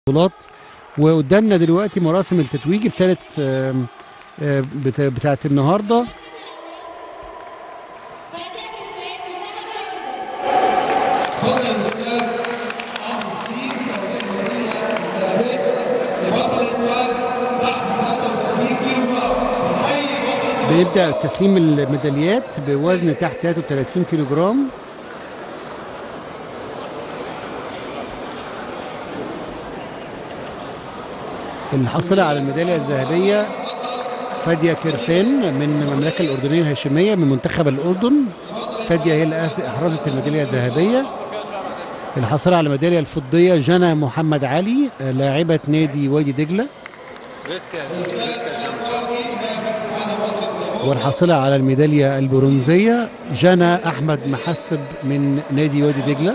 البطولات وقدامنا دلوقتي مراسم التتويج ابتدت آم، آم، بتا- بتاعت النهارده بيبدأ تسليم الميداليات بوزن تحت 33 كيلو جرام الحاصلة على الميدالية الذهبية فادية كيرفان من المملكة الأردنية الهاشمية من منتخب الأردن فادية هي اللي أس- أحرزت الميدالية الذهبية الحاصلة على الميدالية الفضية جنى محمد علي آه، لاعبة نادي وادي دجلة والحاصلة على الميدالية البرونزية جنى أحمد محسب من نادي وادي دجلة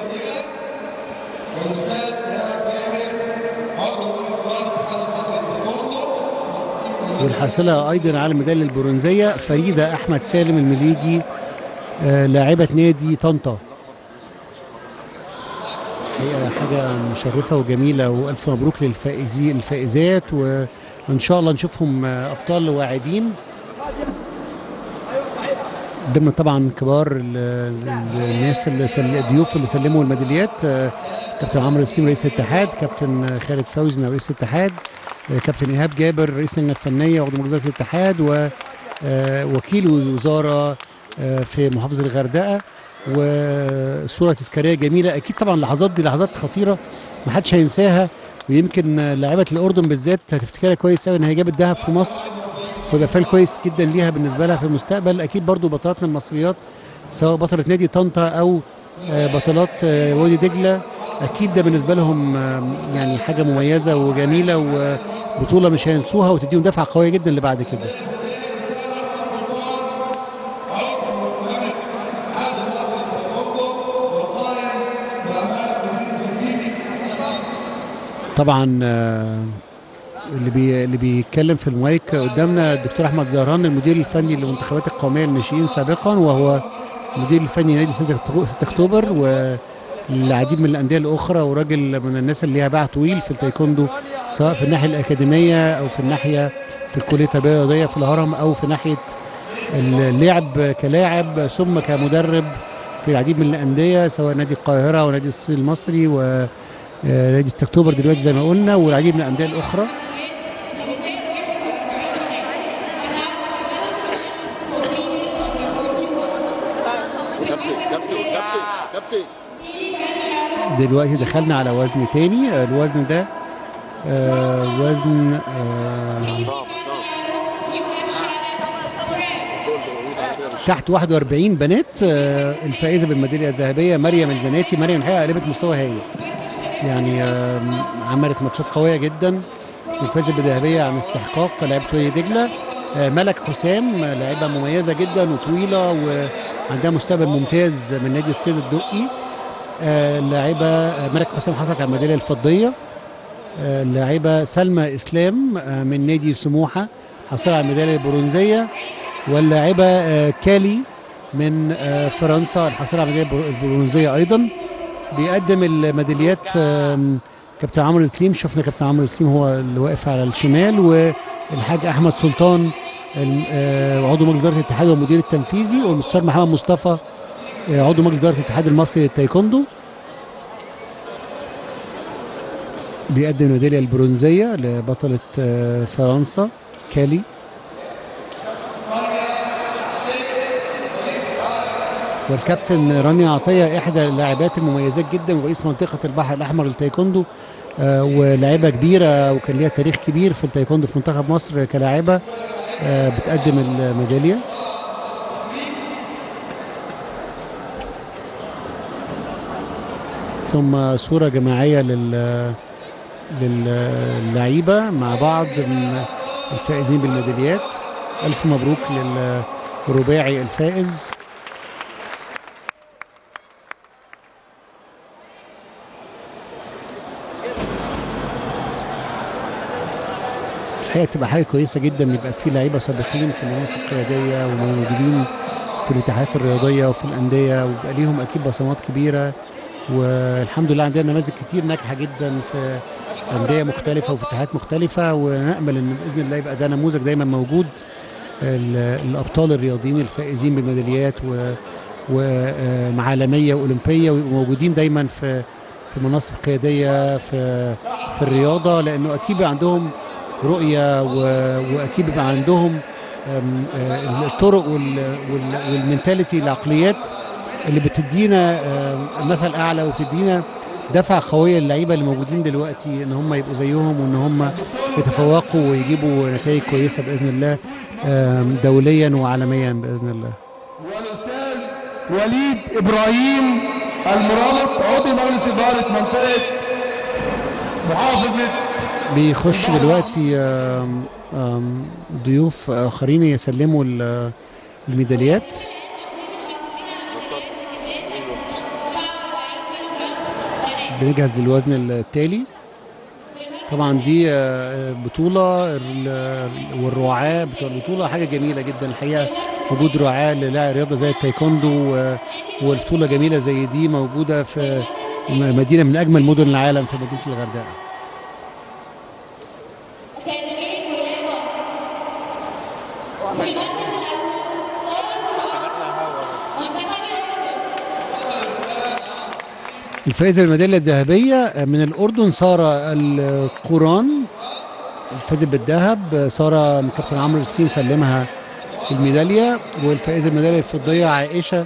والحاصلة أيضا على الميدالية البرونزية فريدة أحمد سالم المليجي آه، لاعبة نادي طنطا هي حاجة مشرفة وجميلة وألف مبروك للفائزين الفائزات وإن شاء الله نشوفهم آه، أبطال واعدين ضمن طبعا كبار ال- ال- الناس اللي سل... الضيوف اللي سلموا الميداليات آه، كابتن عمرو السليم رئيس الاتحاد كابتن خالد فوزي نائب رئيس الاتحاد آه، كابتن ايهاب جابر رئيس اللجنه الفنيه وعضو مجلس الاتحاد ووكيل الوزاره آه، في محافظه الغردقه وصوره تذكاريه جميله اكيد طبعا اللحظات دي لحظات خطيره ما حدش هينساها ويمكن آه، لاعيبه الاردن بالذات هتفتكرها كويس قوي ان هي جابت ذهب في مصر ويبقى فال كويس جدا ليها بالنسبه لها في المستقبل اكيد برضو بطلاتنا المصريات سواء بطله نادي طنطا او آه، بطلات آه، وادي دجله اكيد ده بالنسبه لهم آه، يعني حاجه مميزه وجميله وبطوله مش هينسوها وتديهم دفعه قويه جدا اللي بعد كده طبعا آه، اللي بي اللي بيتكلم في المايك قدامنا الدكتور احمد زهران المدير الفني للمنتخبات القوميه للناشئين سابقا وهو المدير الفني لنادي 6 أكتو- 6 اكتوبر والعديد من الانديه الاخرى وراجل من الناس اللي ليها باع طويل في التايكوندو سواء في الناحيه الاكاديميه او في الناحيه في الكليه التربيه الرياضيه في الهرم او في ناحيه اللعب كلاعب ثم كمدرب في العديد من الانديه سواء نادي القاهره ونادي الصين المصري و آه، نادي 6 اكتوبر دلوقتي زي ما قلنا والعديد من الانديه الاخرى كابتن كابتن كابتن كابتن دلوقتي دخلنا على وزن تاني آه، الوزن ده آه، وزن آه، صعب صعب تحت 41 بنات آه، الفائزه بالميداليه الذهبيه مريم الزناتي مريم الحقيقه قلبت مستوى هايل يعني آم، عملت ماتشات قويه جدا وفازت بالذهبيه عن استحقاق لعيبه وادي دجله آه، ملك حسام آه، لاعبه مميزه جدا وطويله وعندها مستقبل ممتاز من نادي الصيد الدقي آه، اللاعبه آه، ملك حسام حصلت على الميداليه الفضيه آه، اللاعبه سلمى اسلام آه، من نادي سموحه حصلت على الميداليه البرونزيه واللاعبه آه، كالي من آه، فرنسا الحاصله على الميداليه البر- البرونزيه ايضا بيقدم الميداليات آم، كابتن عمرو سليم شفنا كابتن عمرو سليم هو اللي واقف على الشمال والحاج احمد سلطان الم- آه، عضو مجلس اداره الاتحاد والمدير التنفيذي والمستشار محمد مصطفى آه، عضو مجلس اداره الاتحاد المصري للتايكوندو بيقدم الميداليه البرونزيه لبطله آه، فرنسا كالي والكابتن رانيا عطيه احدى اللاعبات المميزات جدا ورئيس منطقه البحر الاحمر للتايكوندو آه، ولاعبه كبيره وكان ليها تاريخ كبير في التايكوندو في منتخب مصر كلاعبه آه، بتقدم الميداليه ثم صوره جماعيه لل للعيبه مع بعض من الفائزين بالميداليات الف مبروك للرباعي الفائز الحقيقه تبقى حاجه كويسه جدا ان يبقى في لعيبه سابقين في المناصب القياديه وموجودين في الاتحادات الرياضيه وفي الانديه ويبقى ليهم اكيد بصمات كبيره والحمد لله عندنا نماذج كتير ناجحه جدا في انديه مختلفه وفي اتحادات مختلفه ونامل ان باذن الله يبقى ده نموذج دايما موجود ال- الابطال الرياضيين الفائزين بميداليات و وعالميه واولمبيه ويبقوا موجودين دايما في في مناصب قياديه في في الرياضه لانه اكيد بيبقى عندهم رؤيه و- واكيد بيبقى عندهم أم، آه، الطرق وال- وال- والمنتاليتي العقليات اللي بتدينا آه، مثل اعلى وبتدينا دفعه قويه للعيبه اللي موجودين دلوقتي ان هم يبقوا زيهم وان هم يتفوقوا ويجيبوا نتائج كويسه باذن الله آم، دوليا وعالميا باذن الله والاستاذ وليد ابراهيم المرابط عضو مجلس اداره منطقه محافظه بيخش دلوقتي آم، آم، ضيوف اخرين يسلموا ال- الميداليات بنجهز للوزن التالي طبعا دي آه، بطولة ال- والرعاة بتوع البطولة حاجة جميلة جدا الحقيقة وجود رعاة للاعب رياضة زي التايكوندو و- والبطولة جميلة زي دي موجودة في م- مدينة من أجمل مدن العالم في مدينة الغردقة في المركز الأول سارة مراد منتخب الأردن الفائزة بالميدالية الذهبية من الأردن سارة القران فازت بالذهب سارة من كابتن عمرو السليم سلمها الميدالية والفائزة بالميدالية الفضية عائشة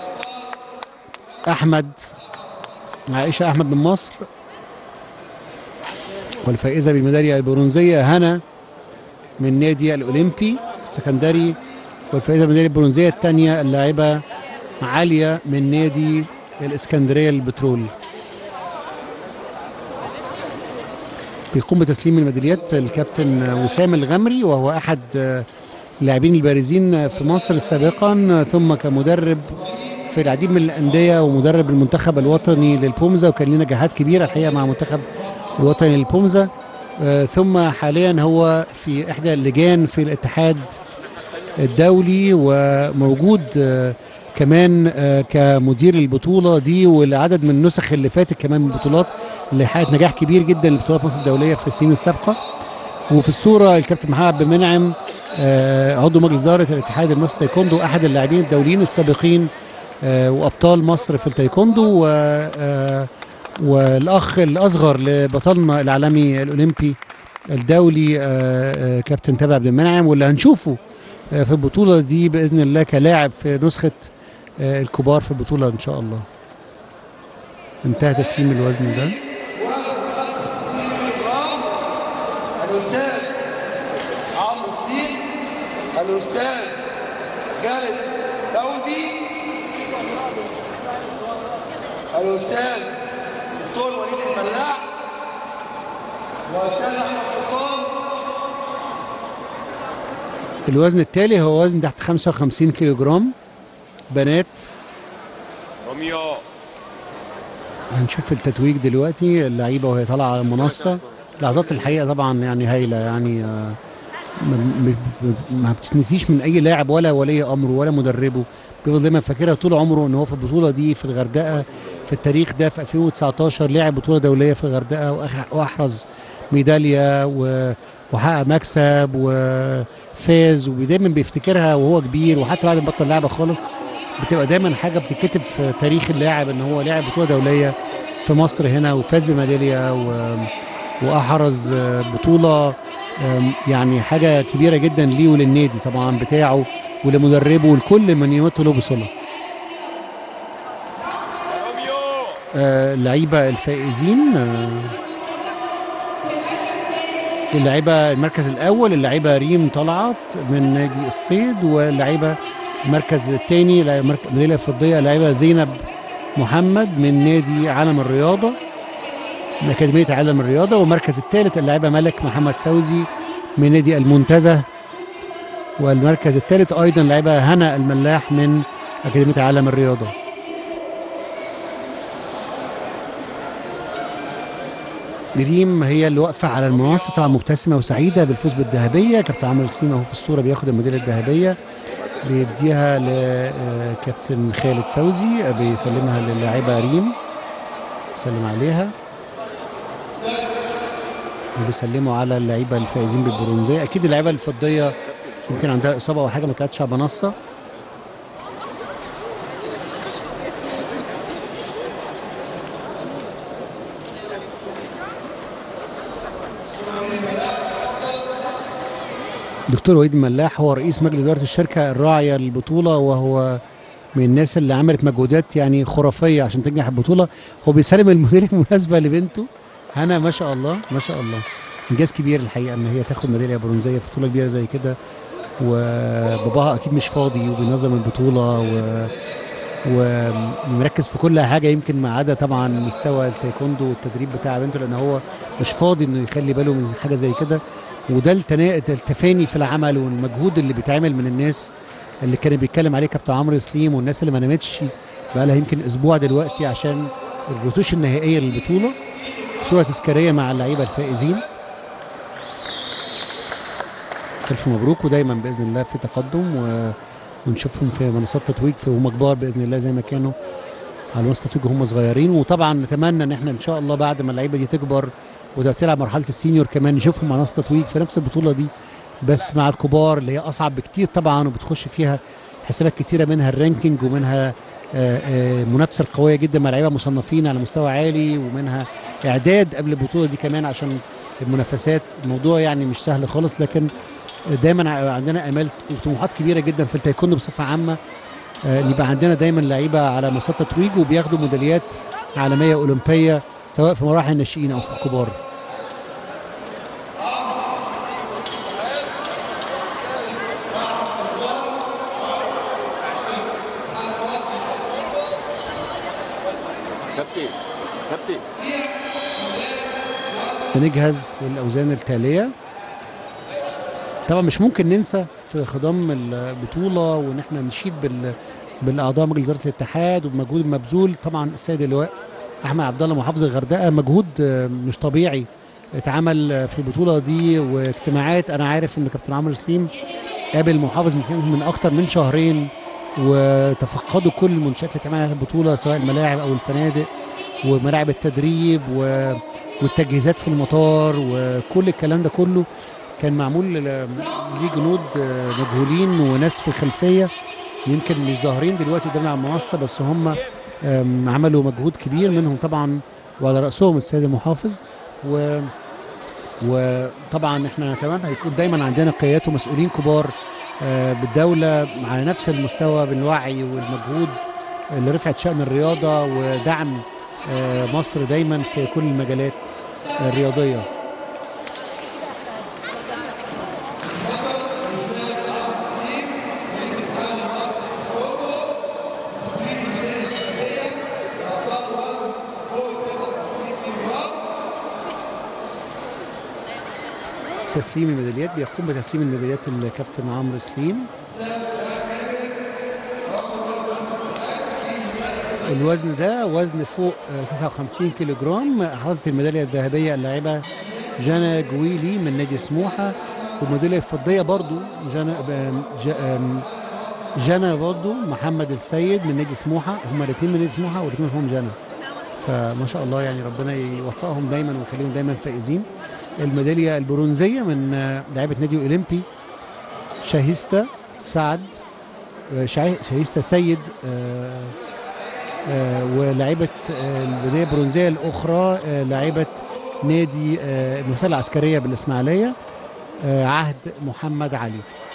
أحمد عائشة أحمد من مصر والفائزة بالميدالية البرونزية هنا من نادي الأولمبي السكندري والفائزة بالميدالية البرونزية الثانية اللاعبة عالية من نادي الإسكندرية للبترول بيقوم بتسليم الميداليات الكابتن وسام الغمري وهو أحد آه، اللاعبين البارزين في مصر سابقا ثم كمدرب في العديد من الأندية ومدرب المنتخب الوطني للبومزة وكان ليه نجاحات كبيرة الحقيقة مع المنتخب الوطني للبومزة آه، ثم حاليا هو في إحدى اللجان في الاتحاد الدولي وموجود آه، كمان آه، كمدير البطولة دي والعدد من النسخ اللي فاتت كمان من البطولات اللي حققت نجاح كبير جدا لبطولات مصر الدولية في السنين السابقة وفي الصورة الكابتن محمد عبد المنعم آه، عضو مجلس إدارة الاتحاد المصري تايكوندو أحد اللاعبين الدوليين السابقين آه، وأبطال مصر في التايكوندو و آه، والأخ الأصغر لبطلنا العالمي الأولمبي الدولي آه، آه، كابتن تابع عبد المنعم واللي هنشوفه آه، في البطولة دي بإذن الله كلاعب في نسخة آه، الكبار في البطولة إن شاء الله انتهى تسليم الوزن ده الاستاذ عمرو السيد الاستاذ خالد فوزي الاستاذ دكتور وليد الملاح واستاذ احمد سلطان الوزن التالي هو وزن تحت 55 كيلو جرام بنات روميو هنشوف التتويج دلوقتي اللعيبه وهي طالعه على المنصه لحظات الحقيقه طبعا يعني هايله يعني آه، ما- ما- ما بتتنسيش من اي لاعب ولا ولي امره ولا مدربه بيفضل دايما فاكرها طول عمره ان هو في البطوله دي في الغردقه في التاريخ ده في 2019 لعب بطوله دوليه في الغردقه وأح- واحرز ميداليه و- وحقق مكسب وفاز ودايما بيفتكرها وهو كبير وحتى بعد ما بطل لعبه خالص بتبقى دايما حاجه بتتكتب في تاريخ اللاعب ان هو لعب بطوله دوليه في مصر هنا وفاز بميداليه و... واحرز آه، بطوله آم، يعني حاجه كبيره جدا ليه وللنادي طبعا بتاعه ولمدربه ولكل من يمثل له بصله روميو آه، اللعيبه الفائزين آه، اللعيبه المركز الاول اللعيبه ريم طلعت من نادي الصيد واللعيبه المركز الثاني ميداليه فضيه اللعيبه زينب محمد من نادي عالم الرياضه من اكاديميه عالم الرياضه والمركز الثالث اللاعبه ملك محمد فوزي من نادي المنتزه والمركز الثالث ايضا لاعبه هنا الملاح من اكاديميه عالم الرياضه ريم هي اللي واقفه على المنصه طبعا مبتسمه وسعيده بالفوز بالذهبيه كابتن عمرو سليم اهو في الصوره بياخد الميداليه الذهبيه بيديها لكابتن خالد فوزي آه، بيسلمها للاعبه ريم سلم عليها وبيسلموا على اللعيبه الفائزين بالبرونزيه اكيد اللعيبه الفضيه يمكن عندها اصابه او حاجه ما طلعتش على منصه دكتور وليد الملاح هو رئيس مجلس اداره الشركه الراعيه للبطوله وهو من الناس اللي عملت مجهودات يعني خرافيه عشان تنجح البطوله هو بيسلم الميداليه المناسبه لبنته هنا ما شاء الله ما شاء الله انجاز كبير الحقيقه ان هي تاخد ميداليه برونزيه في بطوله كبيره زي كده وباباها اكيد مش فاضي وبينظم البطوله و ومركز في كل حاجه يمكن ما عدا طبعا مستوى التايكوندو والتدريب بتاع بنته لان هو مش فاضي انه يخلي باله من حاجه زي كده وده التنا- التفاني في العمل والمجهود اللي بيتعمل من الناس اللي كان بيتكلم عليه كابتن عمرو سليم والناس اللي ما نامتش بقى لها يمكن اسبوع دلوقتي عشان الرتوش النهائيه للبطوله صوره تذكاريه مع اللعيبه الفائزين الف مبروك ودايما باذن الله في تقدم و... ونشوفهم في منصات تتويج في هم كبار باذن الله زي ما كانوا على منصه تتويج وهم صغيرين وطبعا نتمنى ان احنا ان شاء الله بعد ما اللعيبه دي تكبر وده تلعب مرحله السينيور كمان نشوفهم على منصه تتويج في نفس البطوله دي بس مع الكبار اللي هي اصعب بكتير طبعا وبتخش فيها حسابات كتيره منها الرانكينج ومنها آه، آه، منافسه قويه جدا مع لعيبه مصنفين على مستوى عالي ومنها اعداد قبل البطوله دي كمان عشان المنافسات الموضوع يعني مش سهل خالص لكن دايما ع- عندنا امال وطموحات كبيره جدا في التايكوندو بصفه عامه آه، ان يبقى عندنا دايما لعيبه على منصات تتويج وبياخدوا ميداليات عالميه اولمبيه سواء في مراحل الناشئين او في الكبار كابتن كابتن بنجهز للاوزان التاليه طبعا مش ممكن ننسى في خضم البطوله وان احنا نشيد بال بالاعضاء مجلس اداره الاتحاد وبمجهود المبذول طبعا السيد اللواء احمد عبد الله محافظ الغردقه مجهود آه، مش طبيعي اتعمل آه، في البطوله دي واجتماعات انا عارف ان كابتن عمرو سليم قابل محافظ من من اكتر من شهرين وتفقدوا كل المنشات اللي اتعملت على البطوله سواء الملاعب او الفنادق وملاعب التدريب و والتجهيزات في المطار وكل الكلام ده كله كان معمول ل- ليه جنود آه، مجهولين وناس في الخلفيه يمكن مش ظاهرين دلوقتي قدامنا على المنصه بس هم آم، عملوا مجهود كبير منهم طبعا وعلى راسهم السيد المحافظ و وطبعا احنا نتمنى هيكون دايما عندنا قيادات ومسؤولين كبار آه، بالدوله على نفس المستوى بالوعي والمجهود اللي رفعت شان الرياضه ودعم آه، مصر دايما في كل المجالات الرياضيه تسليم الميداليات بيقوم بتسليم الميداليات الكابتن عمرو سليم الوزن ده وزن فوق آه، 59 كيلو جرام حرزت الميداليه الذهبيه اللاعبه جانا جويلي من نادي سموحه والميداليه الفضيه برضو جانا آم، جا- آم، جانا برضو محمد السيد من نادي سموحه هما الاثنين من نادي سموحه والاثنين اسمهم جانا فما شاء الله يعني ربنا يوفقهم دايما ويخليهم دايما فائزين الميداليه البرونزيه من آه، لاعبه نادي اولمبي شاهيستا سعد آه، شاهي- شاهيستا سيد آه، آه، ولاعيبه آه، البدايه البرونزيه الاخرى آه، لاعيبه نادي آه، المسله العسكريه بالاسماعيليه آه، عهد محمد علي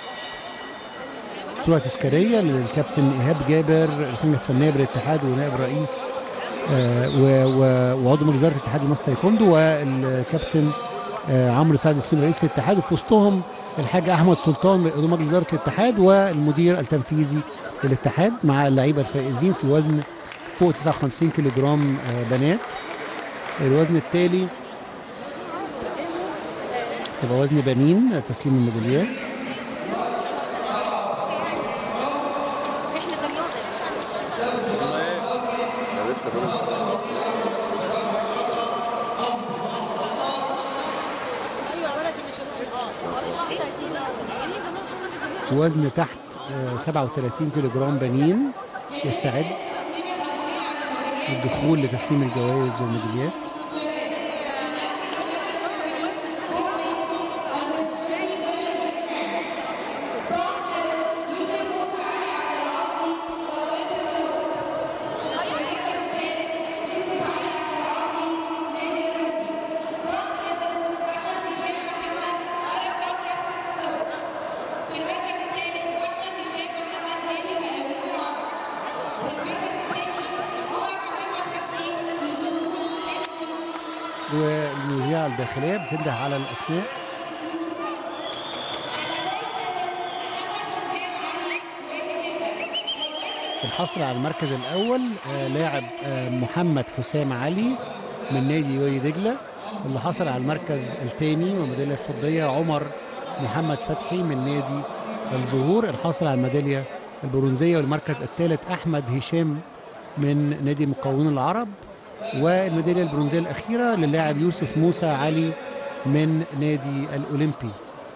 صوره تذكاريه للكابتن ايهاب جابر رئيس الفنيه بالاتحاد ونائب رئيس آه، و- و- وعضو مجلس اداره الاتحاد المصري تايكوندو والكابتن آه، عمرو سعد السيم رئيس الاتحاد وفي وسطهم الحاج احمد سلطان عضو مجلس اداره الاتحاد والمدير التنفيذي للاتحاد مع اللعيبه الفائزين في وزن فوق 59 كيلو جرام آه، بنات الوزن التالي يبقى وزن بنين آه، تسليم الميداليات احنا ده رياضه يا باشا ايوه ولدي مش وزن تحت آه، 37 كيلو جرام بنين يستعد للدخول لتسليم الجوائز والميداليات الداخليه بتنده على الاسماء الحصل على المركز الاول آه، لاعب آه، محمد حسام علي من نادي وادي دجله اللي حصل على المركز الثاني والميداليه الفضيه عمر محمد فتحي من نادي الزهور الحاصل على الميداليه البرونزيه والمركز الثالث احمد هشام من نادي مقاولون العرب والميداليه البرونزيه الاخيره للاعب يوسف موسى علي من نادي الاولمبي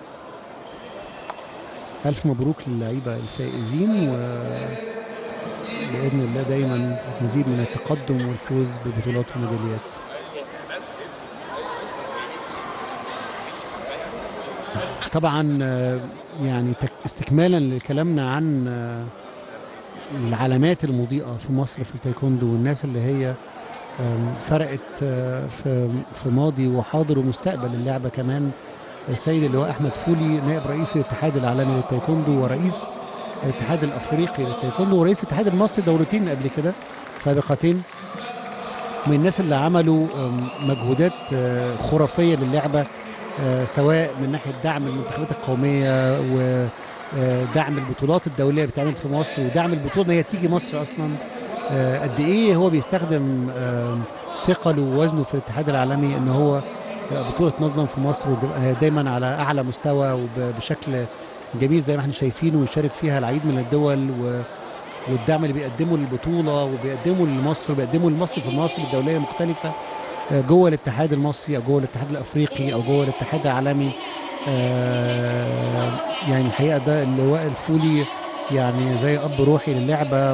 الف مبروك للعيبه الفائزين وباذن الله دايما مزيد من التقدم والفوز ببطولات وميداليات طبعا آه، يعني تك- استكمالا لكلامنا عن آه، العلامات المضيئه في مصر في التايكوندو والناس اللي هي آم، فرقت آه، في في ماضي وحاضر ومستقبل اللعبه كمان السيد اللي هو احمد فولي نائب رئيس الاتحاد العالمي للتايكوندو ورئيس الاتحاد الافريقي للتايكوندو ورئيس الاتحاد المصري دورتين قبل كده سابقتين من الناس اللي عملوا آم، مجهودات آه، خرافيه للعبه آه، سواء من ناحيه دعم المنتخبات القوميه ودعم البطولات الدوليه اللي بتتعمل في مصر ودعم البطوله ان هي تيجي مصر اصلا آه، قد ايه هو بيستخدم آم، ثقله ووزنه في الاتحاد العالمي ان هو تبقى بطوله تنظم في مصر وتبقى دايما على اعلى مستوى وبشكل جميل زي ما احنا شايفين ويشارك فيها العديد من الدول و والدعم اللي بيقدمه للبطوله وبيقدمه لمصر وبيقدمه لمصر في المناصب الدوليه المختلفه آه، جوه الاتحاد المصري او جوه الاتحاد الافريقي او جوه الاتحاد العالمي آه، يعني الحقيقه ده اللواء الفولي يعني زي اب روحي للعبه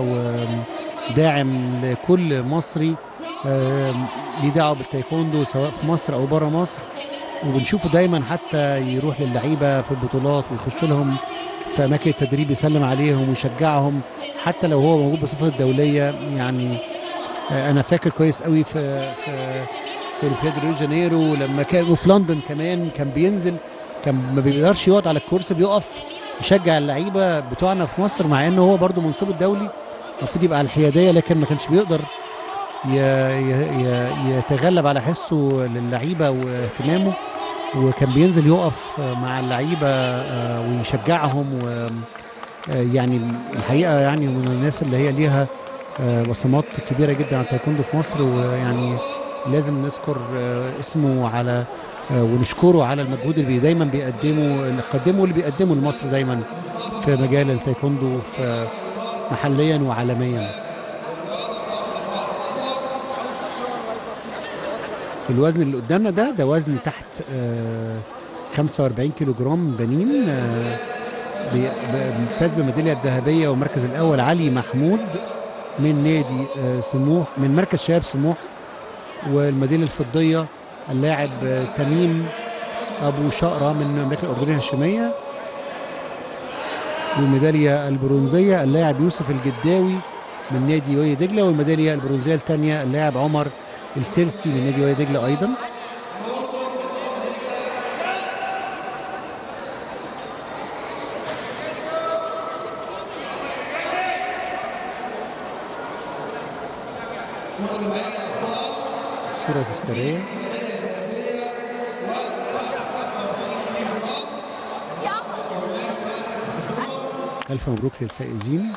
وداعم لكل مصري آه، ليه دعوه بالتايكوندو سواء في مصر او بره مصر وبنشوفه دايما حتى يروح للعيبه في البطولات ويخش لهم في اماكن التدريب يسلم عليهم ويشجعهم حتى لو هو موجود بصفه دوليه يعني آه، انا فاكر كويس قوي في في في اولمبياد ريو دي جانيرو لما كان وفي لندن كمان كان بينزل كان ما بيقدرش يقعد على الكرسي بيقف يشجع اللعيبه بتوعنا في مصر مع انه هو برضه منصبه الدولي المفروض يبقى على الحياديه لكن ما كانش بيقدر ي- ي- ي- يتغلب على حسه للعيبه واهتمامه وكان بينزل يقف مع اللعيبه آه، ويشجعهم و آه، يعني الحقيقه يعني من الناس اللي هي ليها آه، بصمات كبيره جدا على التايكوندو في مصر ويعني لازم نذكر آه، اسمه على آه، ونشكره على المجهود اللي بي- دايما بيقدمه اللي قدمه واللي بيقدمه لمصر دايما في مجال التايكوندو في محليا وعالميا الوزن اللي قدامنا ده ده وزن تحت آه، 45 كيلو جرام بنين آه، بي- ب- فاز بميداليه الذهبيه والمركز الاول علي محمود من نادي آه، سموح من مركز شباب سموح والميداليه الفضيه اللاعب آه، تميم ابو شقره من المملكه الاردنيه الهاشميه والميداليه البرونزيه اللاعب يوسف الجداوي من نادي وادي دجله والميداليه البرونزيه الثانيه اللاعب عمر السيرسي من نادي وادي دجله ايضا صورة تذكارية ألف مبروك للفائزين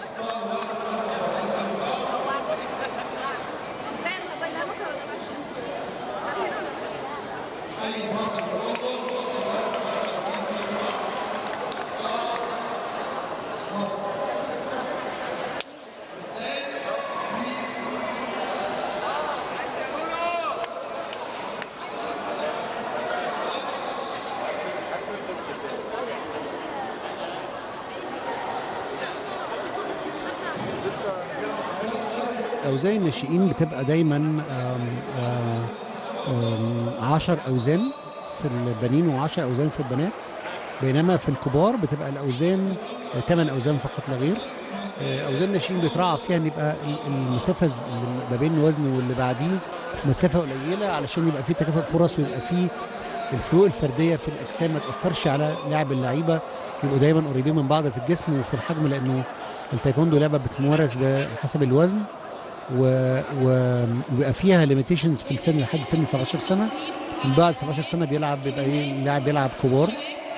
أوزان الناشئين بتبقى دايما آم، آم، آم، عشر أوزان في البنين و10 أوزان في البنات بينما في الكبار بتبقى الأوزان 8 أوزان فقط لا غير آه، أوزان الناشئين بيتراعى فيها إن يبقى ال- المسافة ز- اللي ما بين الوزن واللي بعديه مسافة قليلة علشان يبقى فيه تكافؤ فرص ويبقى فيه الفروق الفردية في الأجسام ما تأثرش على لعب اللعيبة يبقوا دايما قريبين من بعض في الجسم وفي الحجم لأنه التايكوندو لعبة بتمارس بحسب الوزن و... و... ويبقى فيها ليميتيشنز في السن لحد سن 17 سنه من بعد 17 سنه بيلعب بيبقى ايه لاعب بيلعب كبار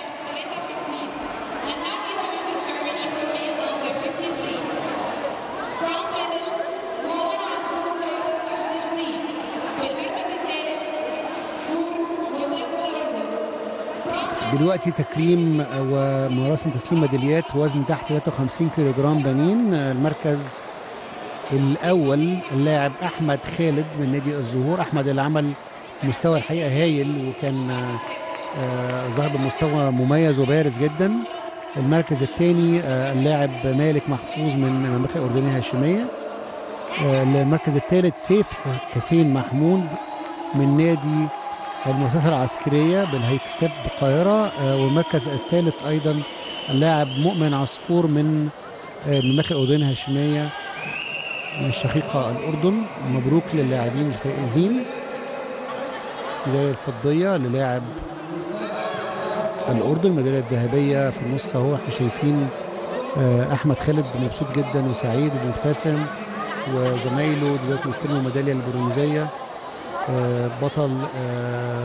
دلوقتي تكريم ومراسم تسليم ميداليات وزن تحت 53 كيلو جرام بنين المركز الاول اللاعب احمد خالد من نادي الزهور احمد اللي عمل مستوى الحقيقه هايل وكان آه، ظهر بمستوى مميز وبارز جدا المركز الثاني اللاعب مالك محفوظ من المملكه الاردنيه الهاشميه آه، المركز الثالث سيف حسين محمود من نادي المؤسسه العسكريه بالهيك ستيب بالقاهره آه، والمركز الثالث ايضا اللاعب مؤمن عصفور من آه، المملكه الاردنيه الهاشميه من الشقيقه الاردن مبروك للاعبين الفائزين الميداليه الفضيه للاعب الاردن الميداليه الذهبيه في النص اهو احنا شايفين آه، احمد خالد مبسوط جدا وسعيد ومبتسم وزمايله دلوقتي بيستلموا الميداليه البرونزيه آه، بطل آه،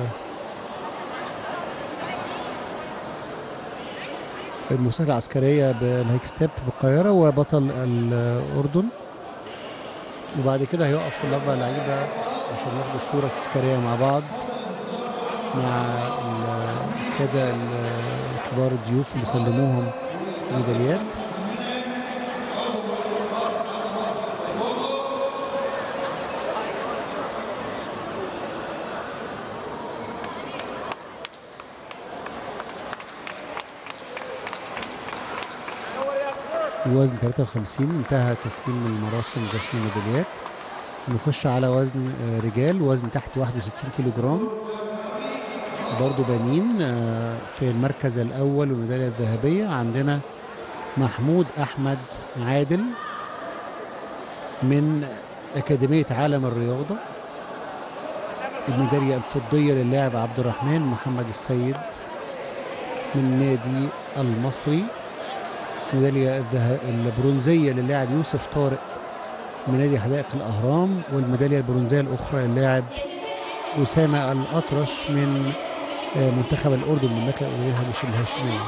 المؤسسة العسكرية بالهيك ستيب بالقاهرة وبطل الأردن وبعد كده هيقف الأربع لعيبة عشان ياخدوا صورة تذكارية مع بعض مع ال- السادة ال- كبار الضيوف اللي سلموهم ميداليات وزن 53 انتهى تسليم المراسم تسليم الميداليات نخش على وزن آه، رجال وزن تحت 61 كيلو جرام برضو بنين آه، في المركز الأول والميدالية الذهبية عندنا محمود أحمد عادل من أكاديمية عالم الرياضة الميدالية الفضية للاعب عبد الرحمن محمد السيد من نادي المصري الميدالية الذه- البرونزية للاعب يوسف طارق من نادي حدائق الأهرام والميدالية البرونزية الأخرى للاعب أسامة الأطرش من آه، منتخب الأردن من المملكة الأردنية الهاش- الهاشمية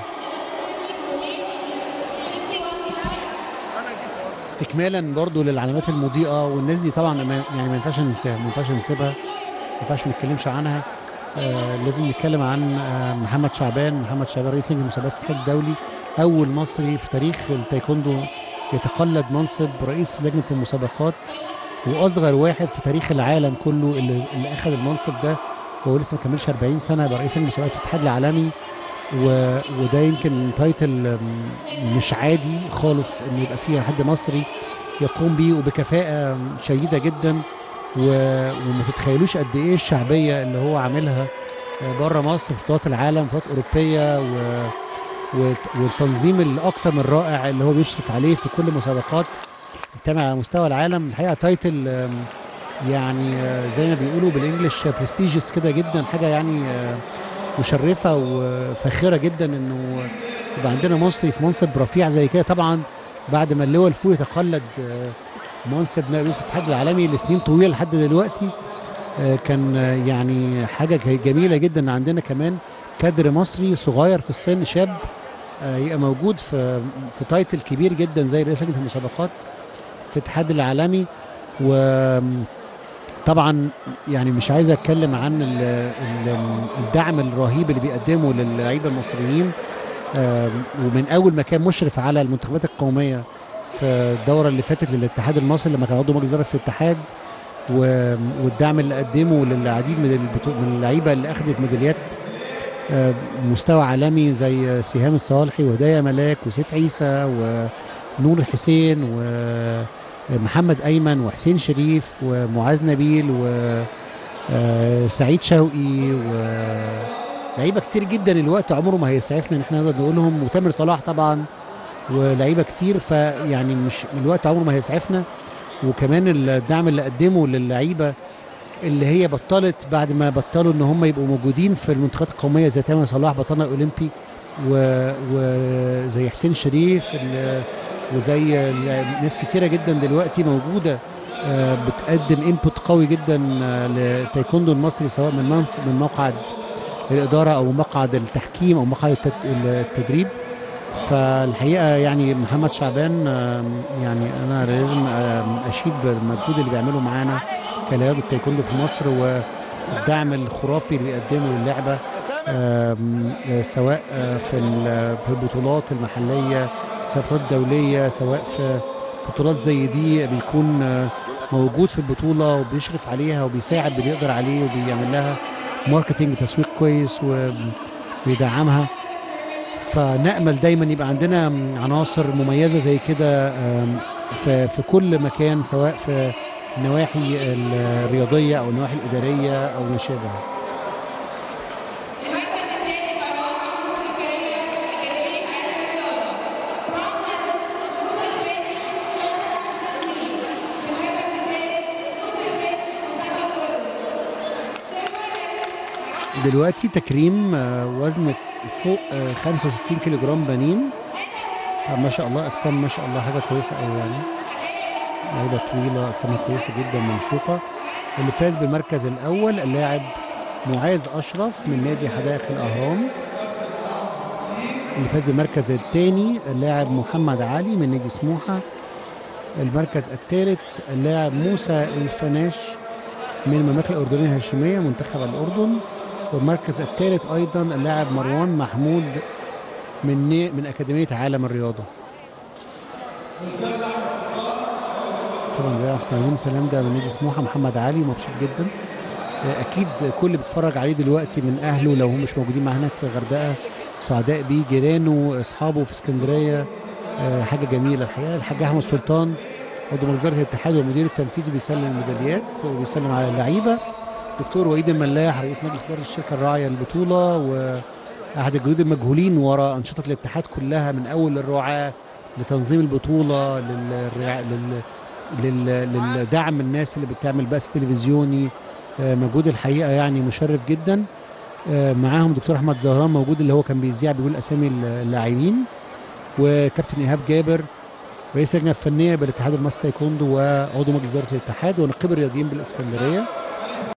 استكمالا برضو للعلامات المضيئة والناس دي طبعا ما- يعني ما ينفعش ننساها ما ينفعش نسيبها ما ينفعش ما نتكلمش عنها آه لازم نتكلم عن آه محمد شعبان محمد شعبان رئيس لجنة المسابقات الاتحاد الدولي أول مصري في تاريخ التايكوندو يتقلد منصب رئيس لجنة المسابقات وأصغر واحد في تاريخ العالم كله اللي, اللي أخذ المنصب ده وهو لسه ما كملش 40 سنة يبقى رئيس لجنة المسابقات في الاتحاد العالمي و... وده يمكن تايتل أم، مش عادي خالص إن يبقى فيه حد مصري يقوم بيه وبكفاءة شديدة جدا و... وما تتخيلوش قد إيه الشعبية اللي هو عاملها بره مصر في بطولات العالم في بطولات أوروبية و... والت- والتنظيم الاكثر من رائع اللي هو بيشرف عليه في كل مسابقات بتعمل على مستوى العالم الحقيقه تايتل آم، يعني آه، زي ما بيقولوا بالانجلش برستيجيوس كده جدا حاجه يعني آه، مشرفه وفاخره جدا انه يبقى عندنا مصري في منصب رفيع زي كده طبعا بعد ما اللواء الفول يتقلد آه، منصب نائب رئيس الاتحاد العالمي لسنين طويله لحد دلوقتي آه، كان آه، يعني حاجه ج- جميله جدا ان عندنا كمان كادر مصري صغير في السن شاب آه، يبقى موجود في في تايتل كبير جدا زي رئيس لجنه المسابقات في الاتحاد العالمي وطبعا يعني مش عايز اتكلم عن ال- ال- الدعم الرهيب اللي بيقدمه للعيبه المصريين آم، ومن اول ما كان مشرف على المنتخبات القوميه في الدوره اللي فاتت للاتحاد المصري لما كان عضو مجلس اداره في الاتحاد و- والدعم اللي قدمه للعديد من البطو- من اللعيبه اللي اخذت ميداليات آه، مستوى عالمي زي سهام الصالحي وهدايا ملاك وسيف عيسى ونور حسين ومحمد ايمن وحسين شريف ومعاذ نبيل وسعيد شوقي ولعيبه كتير جدا الوقت عمره ما هيسعفنا ان احنا نقدر نقولهم وتامر صلاح طبعا ولعيبه كتير فيعني مش الوقت عمره ما هيسعفنا وكمان الدعم اللي قدمه للعيبه اللي هي بطلت بعد ما بطلوا ان هم يبقوا موجودين في المنتخبات القوميه زي تامر صلاح بطلنا الاولمبي و- وزي حسين شريف ال- وزي ال- ناس كتيره جدا دلوقتي موجوده آه، بتقدم انبوت قوي جدا آه، للتايكوندو المصري سواء من منص- من مقعد الاداره او مقعد التحكيم او مقعد التد- التدريب فالحقيقه يعني محمد شعبان آم، يعني انا لازم آم، اشيد بالمجهود اللي بيعمله معانا كرياضه تايكوندو في مصر والدعم الخرافي اللي بيقدمه للعبه آم، آه، سواء آه، في ال- في البطولات المحليه سواء بطولات دوليه سواء في بطولات زي دي بيكون آه، موجود في البطوله وبيشرف عليها وبيساعد باللي يقدر عليه وبيعمل لها ماركتينج تسويق كويس وبيدعمها فنأمل دايما يبقى عندنا عناصر مميزة زي كده آم، في في كل مكان سواء في النواحي الرياضية أو النواحي الإدارية أو ما شابه دلوقتي تكريم آه، وزن فوق آه، 65 كيلو جرام بنين آه، ما شاء الله اجسام ما شاء الله حاجه كويسه قوي يعني لعيبه طويله اجسامها كويسه جدا ممشوقه اللي فاز بالمركز الاول اللاعب معاذ اشرف من نادي حدائق الاهرام اللي فاز بالمركز الثاني اللاعب محمد علي من نادي سموحه المركز الثالث اللاعب موسى الفناش من المملكه الاردنيه الهاشميه منتخب الاردن والمركز الثالث ايضا اللاعب مروان محمود من ني- من اكاديميه عالم الرياضه طبعا بقى تمام سلام ده من نادي سموحه محمد علي مبسوط جدا آه، اكيد كل اللي بيتفرج عليه دلوقتي من اهله لو هم مش موجودين معاه هناك في الغردقه سعداء بيه جيرانه اصحابه في اسكندريه آه، حاجه جميله الحقيقه الحاج احمد سلطان عضو مجلس اداره الاتحاد والمدير التنفيذي بيسلم الميداليات وبيسلم على اللعيبه دكتور وليد الملاح رئيس مجلس اداره الشركه الراعيه للبطوله واحد الجنود المجهولين وراء انشطه الاتحاد كلها من اول الرعاه لتنظيم البطوله للرعا... لل... لل... للدعم الناس اللي بتعمل بث تلفزيوني آه، مجهود الحقيقه يعني مشرف جدا آه، معاهم دكتور احمد زهران موجود اللي هو كان بيذيع بيقول اسامي اللاعبين وكابتن ايهاب جابر رئيس اللجنه الفنيه بالاتحاد المصري تايكوندو وعضو مجلس اداره الاتحاد ونقيب الرياضيين بالاسكندريه